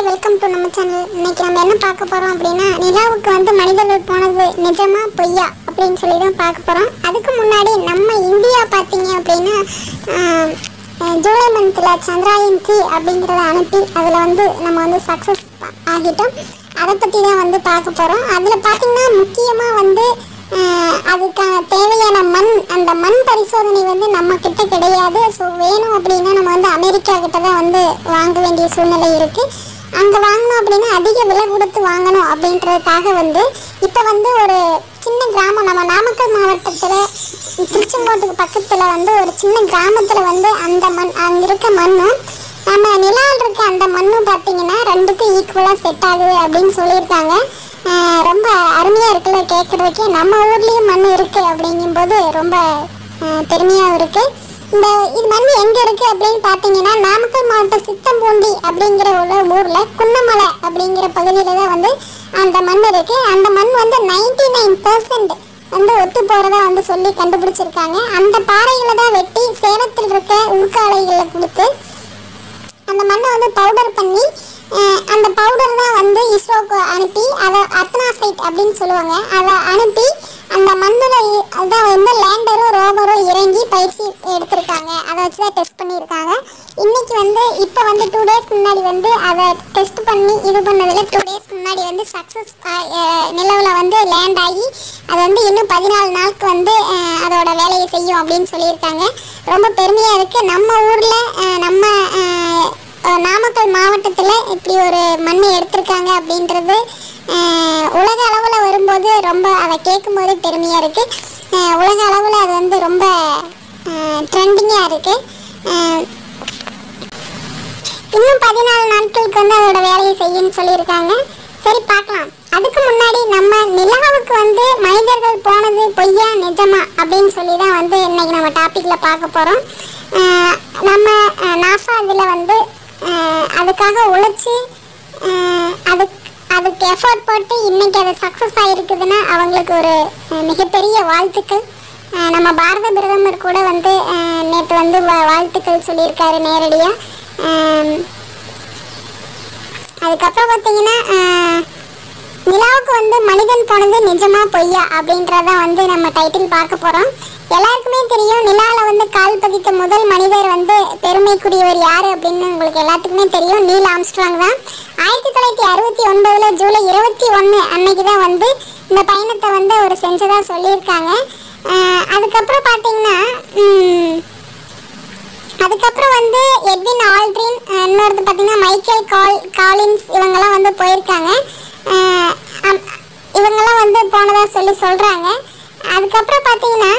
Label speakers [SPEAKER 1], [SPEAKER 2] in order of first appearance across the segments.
[SPEAKER 1] welcome to நம்ம channel இன்னைக்கு நம்ம என்ன பார்க்க போறோம் அப்படின்னா நிலாவுக்கு வந்து மனிதர்கள் போனது நிஜமா பொய்யா அப்படின்னு சொல்லி தான் பார்க்க போறோம் அதுக்கு முன்னாடி நம்ம இந்தியா பார்த்தீங்க அப்படின்னா ஆஹ், அஹ், ஜூலை மந்த்தில் சந்திராயன் த்ரீ அப்படிங்கிறத அனுப்பி அதில் வந்து நம்ம வந்து சக்ஸஸ் ஆகிட்டோம் அதை பற்றி தான் வந்து பார்க்க போகிறோம் அதில் பார்த்தீங்கன்னா முக்கியமாக வந்து ஆஹ், அதுக்கான தேவையான மண் அந்த மண் பரிசோதனை வந்து நம்ம கிட்ட கிடையாது ஸோ வேணும் அப்படின்னா நம்ம வந்து அமெரிக்கா கிட்ட தான் வந்து வாங்க வேண்டிய சூழ்நிலை இருக்கு அங்கே வாங்கணும் அப்படின்னா அதிக விலை கொடுத்து வாங்கணும் அப்படின்றதுக்காக வந்து இப்போ வந்து ஒரு சின்ன கிராமம் நம்ம நாமக்கல் மாவட்டத்தில் திருச்செங்கோட்டுக்கு பக்கத்தில் வந்து ஒரு சின்ன கிராமத்தில் வந்து அந்த மண் அங்கே இருக்க மண்ணும் நம்ம நிலாவில் இருக்க அந்த மண்ணும் பார்த்தீங்கன்னா ரெண்டுக்கும் ஈக்குவலாக செட் ஆகுது அப்படின்னு சொல்லியிருக்காங்க ஆஹ் ரொம்ப அருமையாக இருக்குல்ல கேட்குறதுக்கே நம்ம ஊர்லேயும் மண் இருக்குது அப்படிங்கும்போது ரொம்ப ஆஹ் பெருமையாகவும் இருக்குது இந்த இது மண் எங்கே இருக்குது அப்படின்னு பார்த்தீங்கன்னா நாமக்கல் மாவட்டம் சித்தம்பூண்டி அப்படிங்கிற ஒரு ஊரில் குன்னமலை அப்படிங்கிற பகுதியில் தான் வந்து அந்த மண் இருக்குது அந்த மண் வந்து நைன்டி நைன் பர்சன்ட் வந்து ஒத்து போகிறதா வந்து சொல்லி கண்டுபிடிச்சிருக்காங்க அந்த பாறைகளை தான் வெட்டி சேலத்தில் இருக்க உள்காலைகளில் கொடுத்து அந்த மண்ணை வந்து பவுடர் பண்ணி அஹ், அந்த பவுடர் தான் வந்து இஸ்ரோக்கு அனுப்பி அதை அத்னாசைட் அப்படின்னு சொல்லுவாங்க அதை அனுப்பி அந்த மண்ணில் அதான் வந்து லேண்டரும் ரோவரும் இறங்கி பயிற்சி எடுத்திருக்காங்க அதை வச்சு தான் டெஸ்ட் பண்ணியிருக்காங்க இன்னைக்கு வந்து இப்போ வந்து டூ டேஸ் முன்னாடி வந்து அதை டெஸ்ட் பண்ணி இது பண்ணதில் டூ டேஸ் முன்னாடி வந்து சக்ஸஸ் நிலவில் வந்து லேண்ட் ஆகி அது வந்து இன்னும் பதினாலு நாளுக்கு வந்து அஹ், அதோட வேலையை செய்யும் அப்படின்னு சொல்லியிருக்காங்க ரொம்ப பெருமையாக இருக்குது நம்ம ஊரில் நம்ம அஹ், அஹ், நாமக்கல் மாவட்டத்தில் இப்படி ஒரு மண் எடுத்திருக்காங்க அப்படின்றது அஹ், உலக அளவில் வரும்போது ரொம்ப அதை கேட்கும்போது பெருமையாக இருக்குது உலக அளவில் அது வந்து ரொம்ப ட்ரெண்டிங்காக இருக்குது இன்னும் பதினாலு நாட்களுக்கு வந்து அதோட வேலையை செய்யுன்னு சொல்லியிருக்காங்க சரி பார்க்கலாம் அதுக்கு முன்னாடி நம்ம நிலாவுக்கு வந்து மனிதர்கள் போனது பொய்யா நிஜமா அப்படின்னு சொல்லி தான் வந்து இன்னைக்கு நம்ம டாப்பிக்கில் பார்க்க போகிறோம் நம்ம நாசா இதில் வந்து அஹ், அதுக்காக உழைச்சி அஹ், அதுக்கு அதுக்கு எஃபோர்ட் போட்டு இன்னைக்கு அது சக்ஸஸ் ஆகிருக்குதுன்னா அவங்களுக்கு ஒரு அஹ், மிகப்பெரிய வாழ்த்துக்கள் அஹ், நம்ம பாரத பிரதமர் கூட வந்து நேற்று வந்து வா- வாழ்த்துக்கள் சொல்லியிருக்காரு நேரடியாக அதுக்கப்புறம் பார்த்தீங்கன்னா அஹ், நிலாவுக்கு வந்து மனிதன் போனது நிஜமா பொய்யா அப்படின்றத வந்து நம்ம டைட்டில் பார்க்க போகிறோம் எல்லாருக்குமே தெரியும் நிலாவில் வந்து கால் பதித்த முதல் மனிதர் வந்து பெருமைக்குரியவர் யார் அப்படின்னு உங்களுக்கு எல்லாத்துக்குமே தெரியும் நீல் ஆம்ஸ்ட்ராங் தான் ஆயிரத்தி தொள்ளாயிரத்தி அறுபத்தி ஒன்பதில் ஜூலை இருபத்தி ஒன்று அன்னைக்கு தான் வந்து இந்த பயணத்தை வந்து அவர் செஞ்சதாக சொல்லியிருக்காங்க அஹ், அதுக்கப்புறம் பார்த்தீங்கன்னா உம், அதுக்கப்புறம் வந்து எட்வின் ஆல்ட்ரின் அஹ், இன்னொருத்தர் பார்த்தீங்கன்னா மைக்கேல் கால் காலின்ஸ் இவங்கெல்லாம் வந்து போயிருக்காங்க அஹ், அம்- இவங்கெல்லாம் வந்து போனதா சொல்லி சொல்கிறாங்க அதுக்கப்புறம் பார்த்தீங்கன்னா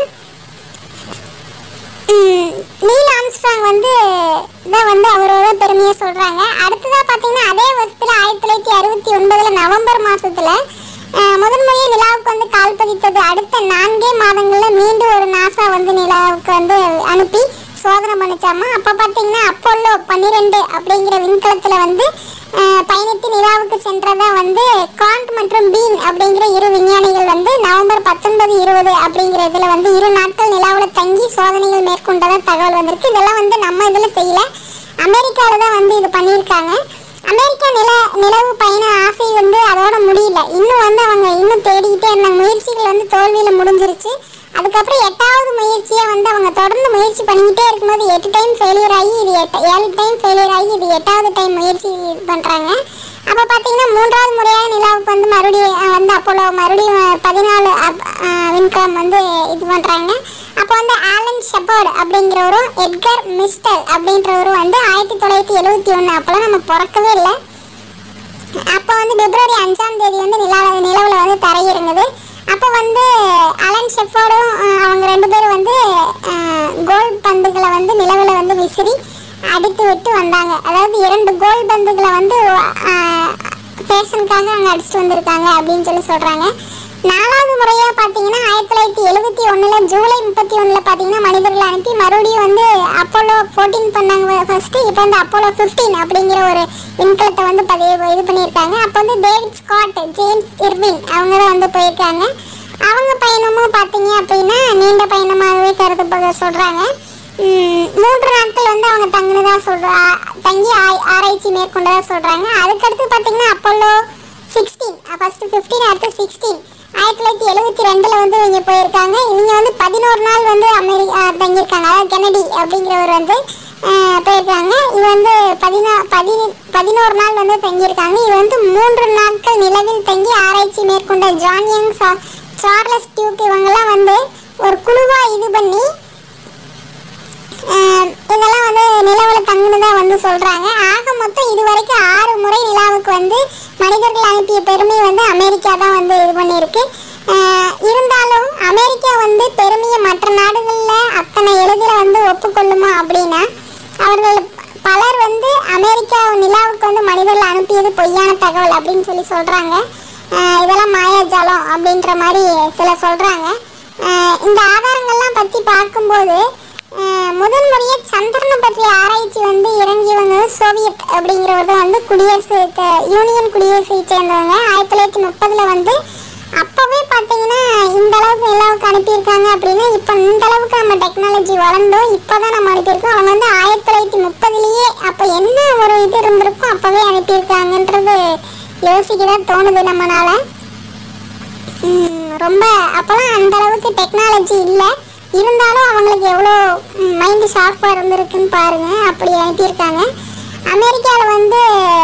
[SPEAKER 1] ம், நீல் ஆம்ஸ்ட்ராங் வந்து தான் வந்து அவரோட பெருமையை சொல்கிறாங்க அடுத்ததாக பார்த்தீங்கன்னா அதே வருஷத்தில் ஆயிரத்தி தொள்ளாயிரத்தி அறுபத்தி ஒன்பதில் நவம்பர் மாதத்தில் முதன் முறையாக நிலாவுக்கு வந்து கால் பதித்தது அடுத்த நான்கே மாதங்களில் மீண்டும் ஒரு நாசா வந்து நிலாவுக்கு வந்து அனுப்பி சோதனை பண்ணிச்சாமா அப்போ பார்த்தீங்கன்னா அப்போலோ பன்னிரெண்டு அப்படிங்கிற விண்கலத்தில் வந்து அஹ், பயணித்து நிலாவுக்கு சென்றதா வந்து காண்ட் மற்றும் பீன் அப்படிங்கிற இரு விஞ்ஞானிகள் வந்து நவம்பர் பத்தொன்பது இருபது அப்படிங்கிற இதில் வந்து இரு நாட்கள் நிலாவில் தங்கி சோதனைகள் மேற்கொண்டதா தகவல் வந்திருக்கு இதெல்லாம் வந்து நம்ம இதில் செய்யல அமெரிக்காவில் தான் வந்து இது பண்ணியிருக்காங்க அமெரிக்கா நில நிலவு பயண ஆசை வந்து அதோட முடியல இன்னும் வந்து அவங்க இன்னும் தேடிக்கிட்டே இருந்தாங்க முயற்சிகள் வந்து தோல்வியில் முடிஞ்சிருச்சு அதுக்கப்புறம் எட்டாவது முயற்சியை வந்து அவங்க தொடர்ந்து முயற்சி பண்ணிக்கிட்டே இருக்கும்போது எட்டு டைம் ஃபெயிலியர் ஆகி இது எட்டு ஏழு டைம் ஃபெயிலியர் ஆகி இது எட்டாவது டைம் முயற்சி இது பண்ணுறாங்க அப்போ பார்த்தீங்கன்னா மூன்றாவது முறையாக நிலாவுக்கு வந்து மறுபடியும் அஹ், வந்து அப்போலோ மறுபடியும் அஹ், பதினாலு அப்- அஹ், விண்கலம் வந்து இது பண்ணுறாங்க அப்போ வந்து ஆலன் ஷெப்பர்ட் அப்படிங்கிறவரும் எட்கர் மிஸ்டல் அப்படின்றவரும் வந்து ஆயிரத்தி தொள்ளாயிரத்தி எழுபத்தி ஒன்று அப்போலாம் நம்ம பிறக்கவே இல்லை அப்போ வந்து பிப்ரவரி அஞ்சாம் தேதி வந்து நிலா நிலவில் வந்து தரையிறங்குது அப்போ வந்து அலன் ஷெஃபோர்டும் அஹ், அவங்க ரெண்டு பேரும் வந்து அஹ், கோல் பந்துகளை வந்து நிலவில் வந்து விசிறி அடித்து விட்டு வந்தாங்க அதாவது இரண்டு கோல் பந்துகளை வந்து ஃபேஷனுக்காக அங்கே அடிச்சுட்டு வந்திருக்காங்க அப்படின்னு சொல்லி சொல்கிறாங்க நாலாவது முறையாக பார்த்தீங்கன்னா ஆயிரத்தி தொள்ளாயிரத்தி எழுபத்தி ஒன்றில் ஜூலை முப்பத்தி ஒன்றில் பார்த்தீங்கன்னா மனிதர்களை அனுப்பி மறுபடியும் வந்து அப்போலோ ஃபோர்டீன் பண்ணாங்க ஃபர்ஸ்ட்டு இப்போ வந்து அப்போலோ ஃபிஃப்டீன் அப்படிங்கிற ஒரு விண்கலத்தை வந்து பதிவு இது பண்ணியிருக்காங்க அப்போ வந்து டேவிட் ஸ்காட் ஜேம்ஸ் இர்வின் அவங்க தான் வந்து போயிருக்காங்க அவங்க பயணமும் பார்த்தீங்க அப்படின்னா நீண்ட பயணமாகவே கருதப்பட சொல்கிறாங்க ம், மூன்று நாட்கள் வந்து அவங்க தங்கினதா சொல்றா தங்கி ஆய்- ஆராய்ச்சி மேற்கொண்டதா சொல்றாங்க அதுக்கடுத்து பார்த்தீங்கன்னா அப்போலோ சிக்ஸ்டீன் ஃபர்ஸ்ட் ஃபிஃப்டீன் அடுத்து சிக்ஸ்டீன் ஆயிரத்தி தொள்ளாயிரத்தி எழுபத்தி ரெண்டுல வந்து இவங்க போயிருக்காங்க இவங்க வந்து பதினோரு நாள் வந்து அமெரிக்கா தங்கியிருக்காங்க அதாவது கெனடி அப்படிங்கிறவர் வந்து அஹ், போயிருக்காங்க இவர் வந்து பதினா பதி பதினோரு நாள் வந்து தங்கியிருக்காங்க இவர் வந்து மூன்று நாட்கள் நிலவில் தங்கி ஆராய்ச்சி மேற்கொண்ட ஜான் யங் சா- சார்லஸ் டியூக் இவங்கெல்லாம் வந்து ஒரு குழுவா இது பண்ணி ஆஹ் இதெல்லாம் வந்து நிலவில் தங்குனதா வந்து சொல்றாங்க ஆக மொத்தம் இது வரைக்கும் ஆறு முறை நிலாவுக்கு வந்து மனிதர்கள் அனுப்பிய பெருமை வந்து அமெரிக்கா தான் வந்து இது பண்ணியிருக்கு ஆஹ் இருந்தாலும் அமெரிக்கா வந்து பெருமையை மற்ற நாடுகளில் அத்தனை எளிதில் வந்து ஒப்புக்கொள்ளுமா அப்படின்னா அவர்கள் பலர் வந்து அமெரிக்கா நிலாவுக்கு வந்து மனிதர்கள் அனுப்பியது பொய்யான தகவல் அப்படின்னு சொல்லி சொல்றாங்க ஆஹ் இதெல்லாம் மாயாஜாலம் அப்படின்ற மாதிரி சிலர் சொல்றாங்க ஆஹ் இந்த ஆதாரங்கள்லாம் பற்றி பார்க்கும்போது ஆஹ் முதல் முறையே சந்திரனை பற்றிய ஆராய்ச்சி வந்து இறங்கியவங்க சோவியத் அப்படிங்கிறவர் தான் வந்து குடியரசு க- யூனியன் குடியரசை சேர்ந்தவங்க ஆயிரத்தி தொள்ளாயிரத்தி முப்பதுல வந்து அப்பவே பார்த்தீங்கன்னா இந்த அளவுக்கு நிலாவுக்கு அனுப்பியிருக்காங்க அப்படின்னா இப்போ இந்த அளவுக்கு நம்ம டெக்னாலஜி வளர்ந்தோம் இப்போ தான் நம்ம அனுப்பியிருக்கோம் அவங்க வந்து ஆயிரத்தி தொள்ளாயிரத்தி முப்பதுலேயே அப்போ என்ன ஒரு இது இருந்திருக்கும் அப்போவே அனுப்பியிருக்காங்கன்றது யோசிக்க தான் தோணுது நம்மளால ம், ரொம்ப அப்போலாம் அந்த அளவுக்கு டெக்னாலஜி இல்லை இருந்தாலும் அவங்களுக்கு எவ்வளோ மைண்டு ஷார்ப்பாக இருந்திருக்குன்னு பாருங்க அப்படி அனுப்பியிருக்காங்க அமெரிக்காவில் வந்து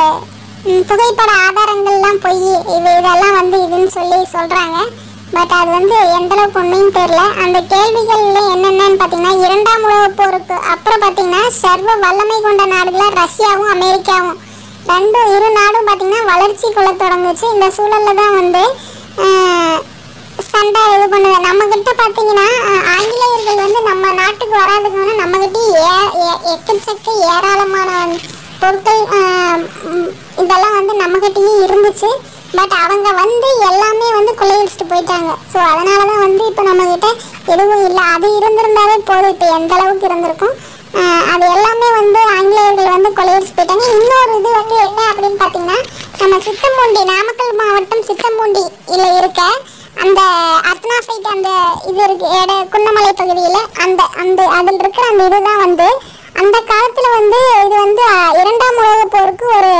[SPEAKER 1] ம், புகைப்பட ஆதாரங்கள்லாம் போய் இது இதெல்லாம் வந்து இதுன்னு சொல்லி சொல்கிறாங்க பட் அது வந்து எந்த அளவுக்கு உண்மைன்னு தெரியல அந்த கேள்விகள்ல என்னென்னன்னு பார்த்தீங்கன்னா இரண்டாம் உலகப் போருக்கு அப்புறம் பார்த்தீங்கன்னா சர்வ வல்லமை கொண்ட நாடுகளாக ரஷ்யாவும் அமெரிக்காவும் ரெண்டும் இரு நாடும் பார்த்தீங்கன்னா வளர்ச்சி கொள்ள தொடங்குச்சு இந்த சூழல்ல தான் வந்து ஆஹ், சண்டை இது பண்ணுது நம்ம கிட்ட பார்த்தீங்கன்னா ஆஹ், ஆங்கிலேயர்கள் வந்து நம்ம நாட்டுக்கு வராதுக்கு முன்னாடி நம்ம கிட்ட ஏ- ஏ- எக்கச்சக்க ஏராளமான பொருட்கள் ஆஹ், ம், இதெல்லாம் வந்து நம்ம கிட்டயும் இருந்துச்சு பட் அவங்க வந்து எல்லாமே வந்து கொள்ளையடிச்சிட்டு போயிட்டாங்க ஸோ அதனால தான் வந்து இப்போ நம்ம கிட்ட எதுவும் இல்லை அது இருந்திருந்தாவே போதும் இப்போ எந்த அளவுக்கு இருந்திருக்கும் ஆஹ் அது எல்லாமே வந்து ஆங்கிலேயர்கள் வந்து கொள்ளையடிச்சு போயிட்டாங்க இன்னொரு இது வந்து என்ன அப்படின்னு பார்த்தீங்கன்னா நம்ம சித்தம்பூண்டி நாமக்கல் மாவட்டம் சித்தம்பூண்டி இதில் இருக்க அந்த அத்னாசைட் அந்த இது இருக்கு எட குன்னமலை பகுதியில் அந்த அந்த அதில் இருக்கிற அந்த இதுதான் வந்து அந்த காலத்தில் வந்து இது வந்து ஆஹ், இரண்டாம் உலகப் போருக்கு ஒரு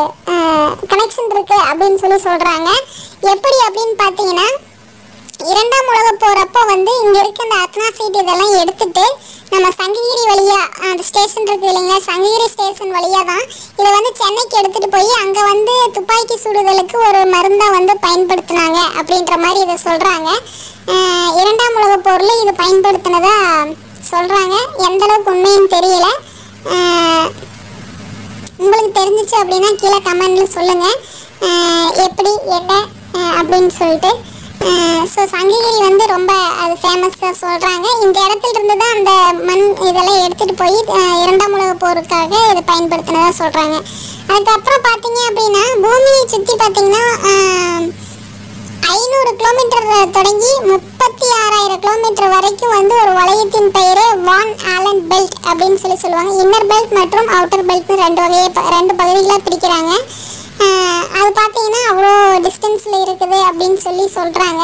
[SPEAKER 1] கனெக்ஷன் இருக்கு அப்படின்னு சொல்லி சொல்கிறாங்க எப்படி அப்படின்னு பார்த்தீங்கன்னா இரண்டாம் உலகப் போறப்போ வந்து இங்க இருக்க அந்த அத்னாசைட் இதெல்லாம் எடுத்துட்டு நம்ம சங்ககிரி வழியா அந்த ஸ்டேஷன் இருக்கு இல்லைங்களா சங்ககிரி ஸ்டேஷன் வழியா தான் இதை வந்து சென்னைக்கு எடுத்துட்டு போய் அங்க வந்து துப்பாக்கி சுடுதலுக்கு ஒரு மருந்தா வந்து பயன்படுத்தினாங்க அப்படின்ற மாதிரி இதை சொல்றாங்க அஹ் இரண்டாம் உலகப் போர்ல இது பயன்படுத்தினதா சொல்றாங்க எந்த அளவுக்கு உண்மைன்னு தெரியல அஹ் உங்களுக்கு தெரிஞ்சிச்சு அப்படின்னா கீழே கமெண்ட்ல சொல்லுங்க அஹ் எப்படி என்ன அஹ் அப்படின்னு சொல்லிட்டு ஸோ சங்ககிரி வந்து ரொம்ப அது ஃபேமஸாக சொல்கிறாங்க இந்த இடத்துல இருந்து தான் அந்த மண் இதெல்லாம் எடுத்துகிட்டு போய் அஹ் இரண்டாம் உலக போருக்காக இதை பயன்படுத்தினதா சொல்கிறாங்க அதுக்கப்புறம் பார்த்தீங்க அப்படின்னா பூமியை சுற்றி பார்த்தீங்கன்னா அஹ், ஐநூறு கிலோமீட்டர் தொடங்கி முப்பத்தி ஆறாயிரம் கிலோமீட்டர் வரைக்கும் வந்து ஒரு வளையத்தின் பெயரே வான் ஆலன் பெல்ட் அப்படின்னு சொல்லி சொல்லுவாங்க இன்னர் பெல்ட் மற்றும் அவுட்டர் பெல்ட்னு ரெண்டு வகையை ப- ரெண்டு பகுதிகளாக பிரிக்கிறாங்க ஆஹ் அது பார்த்தீங்கன்னா அவ்வளோ டிஸ்டன்ஸில் இருக்குது அப்படின்னு சொல்லி சொல்கிறாங்க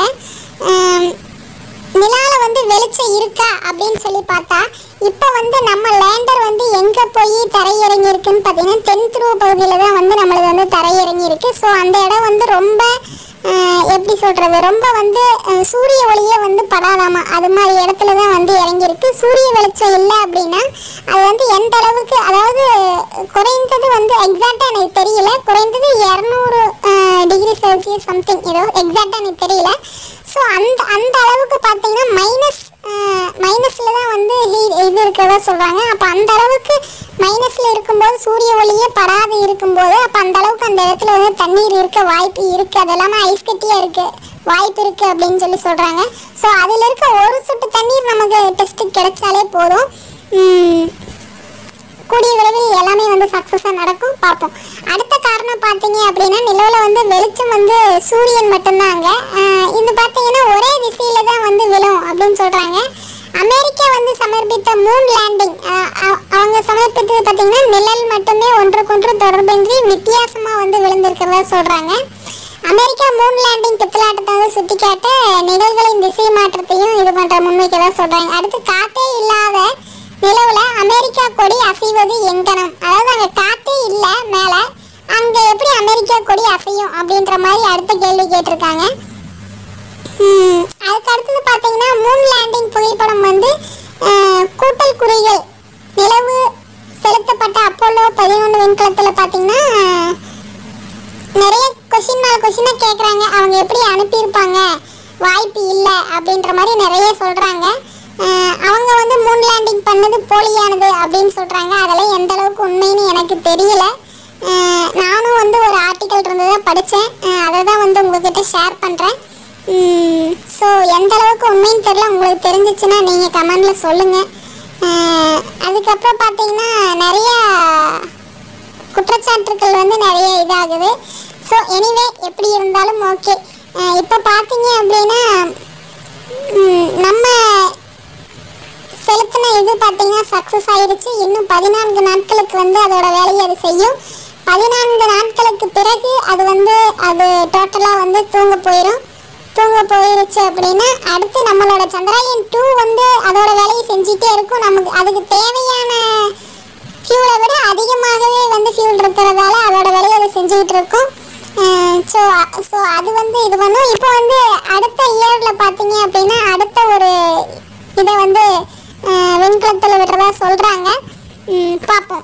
[SPEAKER 1] நிலால வந்து வெளிச்சம் இருக்கா அப்படின்னு சொல்லி பார்த்தா இப்போ வந்து நம்ம லேண்டர் வந்து எங்கே போய் தரையிறங்கி இருக்குன்னு பார்த்தீங்கன்னா தென் துருவ பகுதியில் தான் வந்து நம்மளுக்கு வந்து தரையிறங்கி இருக்கு ஸோ அந்த இடம் வந்து ரொம்ப ஆஹ், எப்படி சொல்கிறது ரொம்ப வந்து ஆஹ், சூரிய ஒளியே வந்து படாதாமா அது மாதிரி இடத்துல தான் வந்து இறங்கியிருக்கு சூரிய வெளிச்சம் இல்லை அப்படின்னா அது வந்து எந்த அளவுக்கு அதாவது குறைந்தது வந்து எக்ஸாக்டாக எனக்கு தெரியல குறைந்தது இரநூறு டிகிரி செல்சியஸ் சம்திங் ஏதோ எக்ஸாக்டாக எனக்கு தெரியல ஸோ அந்த அந்த அளவுக்கு பார்த்தீங்கன்னா மைனஸ் மைனஸில் தான் வந்து heat இது இருக்கிறதா சொல்கிறாங்க அப்போ அந்த அளவுக்கு மைனஸில் இருக்கும்போது சூரிய ஒளியே படாது இருக்கும்போது அப்போ அந்த அளவுக்கு அந்த இடத்துல வந்து தண்ணீர் இருக்க வாய்ப்பு இருக்குது அது எல்லாமே ஐஸ் கட்டியாக இருக்குது வாய்ப்பு இருக்குது அப்படின்னு சொல்லி சொல்கிறாங்க ஸோ அதில் இருக்க ஒரு சொட்டு தண்ணீர் நமக்கு டெஸ்ட்டுக்கு கிடைச்சாலே போதும் உம், கூடிய விரைவில் எல்லாமே வந்து சக்ஸஸாக நடக்கும் பார்ப்போம் அடுத்த காரணம் பார்த்தீங்க அப்படின்னா நிலவில் வந்து வெளிச்சம் வந்து சூரியன் மட்டும்தாங்க ஆஹ் இது பார்த்தீங்கன்னா ஒரே திசையில தான் வந்து விழும் அப்படின்னு சொல்கிறாங்க அமெரிக்கா வந்து சமர்ப்பித்த மூன் லேண்டிங் அவங்க சமர்ப்பித்தது பார்த்தீங்கன்னா நிழல் மட்டுமே ஒன்றுக்கொன்று தொடர்பின்றி வித்தியாசமாக வந்து விழுந்திருக்கிறதா சொல்கிறாங்க அமெரிக்கா மூன் லேண்டிங் பித்தலாட்டத்தை வந்து சுட்டிக்காட்ட நிகழ்களின் திசை மாற்றத்தையும் இது பண்ற முன்வைக்கதா சொல்றாங்க அடுத்து காத்தே இல்லாத நிலவுல அமெரிக்கா கொடி அசைவது எங்கனம் அதாவது அங்க காத்தே இல்ல மேல அங்க எப்படி அமெரிக்கா கொடி அசையும் அப்படின்ற மாதிரி அடுத்த கேள்வி கேட்டிருக்காங்க ஹம், அதுக்கு அடுத்தது பார்த்தீங்கன்னா மூன் லேண்டிங் புகைப்படம் வந்து அஹ், கூட்டல் குறிகள் நிலவு செலுத்தப்பட்ட அப்போலோ பதினொன்று விண்கலத்தில் பார்த்தீங்கன்னா அஹ், நிறைய கொஸ்டின் மேல கொஸ்டினை கேட்குறாங்க அவங்க எப்படி அனுப்பியிருப்பாங்க வாய்ப்பு இல்லை அப்படின்ற மாதிரி நிறைய சொல்கிறாங்க அவங்க வந்து மூன் லேண்டிங் பண்ணது போலியானது அப்படின்னு சொல்கிறாங்க அதெல்லாம் எந்த அளவுக்கு உண்மைன்னு எனக்கு தெரியல அஹ் நானும் வந்து ஒரு ஆர்டிக்கல் இருந்ததை படித்தேன் அதை தான் வந்து உங்ககிட்ட ஷேர் பண்ணுறேன் ஸோ எந்த அளவுக்கு உண்மைன்னு தெரியல உங்களுக்கு தெரிஞ்சிச்சுன்னா நீங்கள் கமெண்டில் சொல்லுங்கள் அதுக்கப்புறம் பார்த்தீங்கன்னா நிறையா குற்றச்சாட்டுகள் வந்து நிறைய இதாகுது ஸோ எனிவே எப்படி இருந்தாலும் ஓகே இப்போ பார்த்தீங்க அப்படின்னா ம், நம்ம செலுத்தின இது பார்த்தீங்கன்னா சக்ஸஸ் ஆயிடுச்சு இன்னும் பதினான்கு நாட்களுக்கு வந்து அதோட வேலையை அது செய்யும் பதினான்கு நாட்களுக்கு பிறகு அது வந்து அது டோட்டலாக வந்து தூங்க போயிடும் தூங்க போயிருச்சு அப்படின்னா அடுத்து நம்மளோட சந்திராயன் டூ வந்து அதோட வேலையை செஞ்சுட்டே இருக்கும் நமக்கு அதுக்கு தேவையான ஃபியூலை விட அதிகமாகவே வந்து ஃபியூல் இருக்கிறதால அதோட வேலையை அது செஞ்சுக்கிட்டு இருக்கும் ஸோ ஸோ அது வந்து இது பண்ணும் இப்போ வந்து அடுத்த இயரில் பார்த்தீங்க அப்படின்னா அடுத்த ஒரு இதை வந்து விண்கலத்தில் விடுறதா சொல்கிறாங்க பார்ப்போம்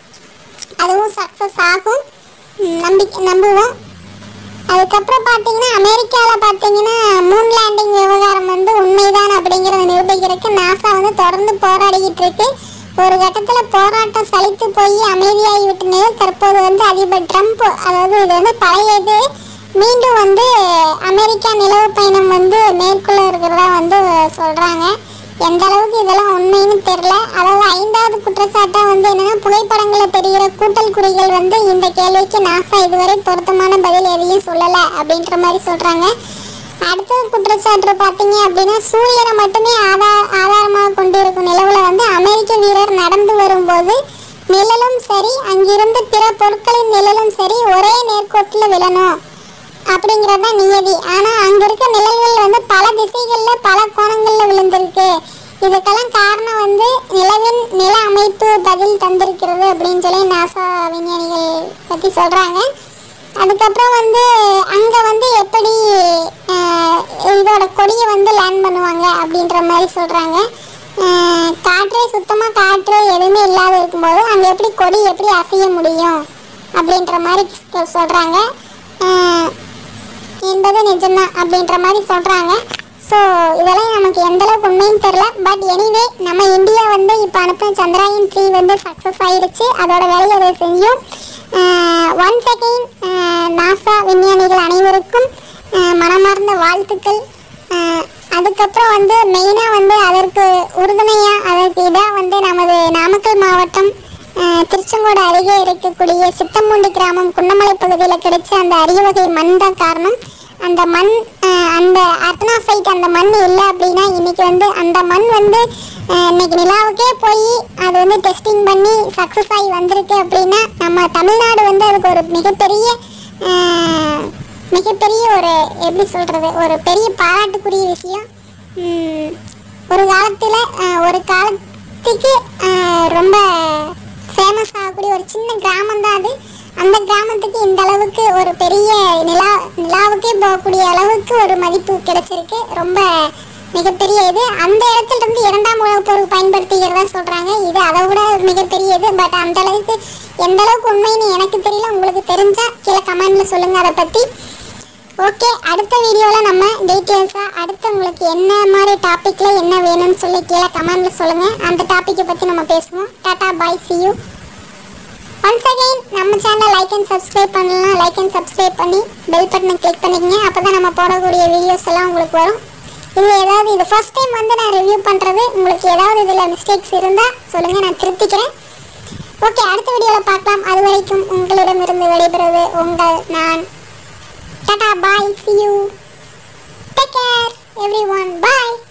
[SPEAKER 1] அதுவும் சக்ஸஸ் ஆகும் ம், நம்பி நம்புவோம் அதுக்கப்புறம் பார்த்தீங்கன்னா அமெரிக்காவில் பார்த்தீங்கன்னா மூன் லேண்டிங் விவகாரம் வந்து உண்மைதான் அப்படிங்கிறத நிரூபிக்கிறதுக்கு நாசா வந்து தொடர்ந்து போராடிக்கிட்டு இருக்கு ஒரு கட்டத்தில் போராட்டம் சலித்து போய் அமைதியாகி விட்ட நிலையில் தற்போது வந்து அதிபர் ட்ரம்ப் அதாவது இது வந்து பழைய இது மீண்டும் வந்து அமெரிக்கா நிலவு பயணம் வந்து மேற்கொள்ள இருக்கிறதா வந்து சொல்கிறாங்க எந்த அளவுக்கு இதெல்லாம் உண்மைன்னு தெரியல அதாவது ஐந்தாவது குற்றச்சாட்டா வந்து என்னன்னா புகைப்படங்களில் தெரிகிற கூட்டல் குறிகள் வந்து இந்த கேள்விக்கு நாசா இதுவரை பொருத்தமான பதில் எதையும் சொல்லலை அப்படின்ற மாதிரி சொல்றாங்க அடுத்தது குற்றச்சாட்டு பார்த்தீங்க அப்படின்னா சூரியனை மட்டுமே ஆதார ஆதாரமாக கொண்டிருக்கும் நிலவுல வந்து அமெரிக்க வீரர் நடந்து வரும்போது நிழலும் சரி அங்கிருந்து பிற பொருட்களின் நிழலும் சரி ஒரே நேர்கோட்டில் விழணும் அப்படிங்கிறது தான் நியதி ஆனா அங்க இருக்க நிழல்கள் வந்து பல திசைகள்ல பல கோணங்கள்ல விழுந்திருக்கு இதுக்கெல்லாம் காரணம் வந்து நிலவின் நில அமைப்பு பதில் தந்திருக்கிறது அப்படின்னு சொல்லி நாசா விஞ்ஞானிகள் பத்தி சொல்றாங்க அதுக்கப்புறம் வந்து அங்க வந்து எப்படி ஆஹ், இதோட கொடியை வந்து லேண்ட் பண்ணுவாங்க அப்படின்ற மாதிரி சொல்றாங்க ஆஹ், காற்றே சுத்தமா காற்று எதுவுமே இல்லாத இருக்கும்போது அங்க எப்படி கொடி எப்படி அசைய முடியும் அப்படின்ற மாதிரி சொ- சொல்றாங்க ஆஹ், என்பது நிஜம்தான் அப்படின்ற மாதிரி சொல்கிறாங்க ஸோ இதெல்லாம் நமக்கு எந்த அளவுக்கு உண்மைன்னு தெரில பட் எனிவே நம்ம இந்தியா வந்து இப்போ அனுப்பின சந்திராயன் த்ரீ வந்து சக்ஸஸ் ஆயிருச்சு அதோட வேலையை அதை செஞ்சோம் ஒன் செகண்ட் நாசா விஞ்ஞானிகள் அனைவருக்கும் ஆஹ் மனமார்ந்த வாழ்த்துக்கள் ஆஹ் அதுக்கப்புறம் வந்து மெயினாக வந்து அதற்கு உறுதுணையாக அதற்கு இதாக வந்து நமது நாமக்கல் மாவட்டம் ஆஹ் திருச்செங்கோடு அருகே இருக்கக்கூடிய சித்தம்பூண்டி கிராமம் குன்னமலை பகுதியில் கிடைச்ச அந்த அரிய வகை மண் தான் காரணம் அந்த மண் ஆஹ் அந்த அர்த்தனாசைட் அந்த மண் இல்லை அப்படின்னா இன்னைக்கு வந்து அந்த மண் வந்து ஆஹ் இன்னைக்கு நிலாவுக்கே போய் அது வந்து டெஸ்டிங் பண்ணி சக்ஸஸ் ஆகி வந்திருக்கு அப்படின்னா நம்ம தமிழ்நாடு வந்து அதுக்கு ஒரு மிகப்பெரிய ஆஹ் மிகப்பெரிய ஒரு எப்படி சொல்கிறது ஒரு பெரிய பாராட்டுக்குரிய விஷயம் உம், ஒரு காலத்தில் ஒரு காலத்துக்கு ஆஹ் ரொம்ப ஃபேமஸ் ஆகக்கூடிய ஒரு சின்ன கிராமம் தான் அது அந்த கிராமத்துக்கு இந்த அளவுக்கு ஒரு பெரிய நிலா நிலாவுக்கே போகக்கூடிய அளவுக்கு ஒரு மதிப்பு கிடைச்சிருக்கு ரொம்ப மிகப்பெரிய இது அந்த இடத்துல இருந்து இரண்டாம் உலகப் போருக்கு பயன்படுத்திக்கிறதா சொல்றாங்க இது அதை விட மிகப்பெரிய இது பட் அந்த அளவுக்கு எந்த அளவுக்கு உண்மைன்னு எனக்கு தெரியல உங்களுக்கு தெரிஞ்சா கீழே கமெண்ட்ல சொல்லுங்க அதை பத்தி ஓகே அடுத்த வீடியோவில் நம்ம டீட்டெயில்ஸாக அடுத்து உங்களுக்கு என்ன மாதிரி டாப்பிக்கில் என்ன வேணும்னு சொல்லி கீழே கமெண்ட்ல சொல்லுங்கள் அந்த டாப்பிக்கை பற்றி நம்ம பேசுவோம் tata bye see you once again நம்ம சேனலை லைக் அண்ட் சப்ஸ்கிரைப் பண்ணலாம் லைக் அண்ட் சப்ஸ்கிரைப் பண்ணி பெல் பட்டனை கிளிக் பண்ணிக்கங்க அப்போ தான் நம்ம போடக்கூடிய வீடியோஸ் எல்லாம் உங்களுக்கு வரும் இது ஏதாவது இது ஃபர்ஸ்ட் டைம் வந்து நான் ரிவ்யூ பண்ணுறது உங்களுக்கு ஏதாவது இதில் மிஸ்டேக்ஸ் இருந்தால் சொல்லுங்கள் நான் திருத்திக்கிறேன் ஓகே அடுத்த வீடியோவில் பார்க்கலாம் அது வரைக்கும் உங்களிடமிருந்து விடைபெறுவது உங்கள் நான் Tata bye see you take care everyone bye